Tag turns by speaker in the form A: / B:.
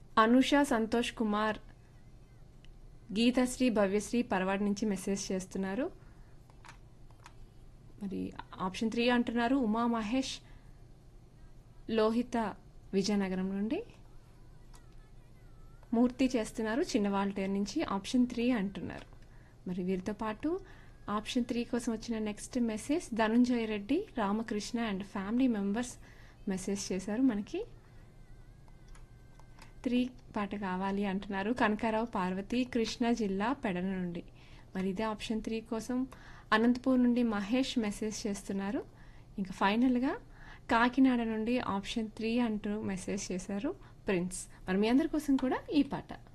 A: అనుష సంతోష్ కుమార్ గీతశ్రీ భవ్యశ్రీ పరవాడి నుంచి మెసేజ్ చేస్తున్నారు మరి ఆప్షన్ త్రీ అంటున్నారు ఉమా మహేష్ లోహిత విజయనగరం నుండి మూర్తి చేస్తున్నారు చిన్నవాళ్ళటేరు నుంచి ఆప్షన్ త్రీ అంటున్నారు మరి వీరితో పాటు ఆప్షన్ త్రీ కోసం వచ్చిన next message Dhanunjaya Reddy Ramakrishna and family members message చేశారు మనకి త్రీ పాట కావాలి అంటున్నారు కనకారావు పార్వతి కృష్ణా జిల్లా పెడన నుండి మరి ఇదే ఆప్షన్ త్రీ కోసం అనంతపూర్ నుండి మహేష్ మెసేజ్ చేస్తున్నారు ఇంకా ఫైనల్గా కాకినాడ నుండి ఆప్షన్ త్రీ అంటూ మెసేజ్ చేశారు ప్రిన్స్ మరి మీ అందరి కోసం కూడా ఈ పాట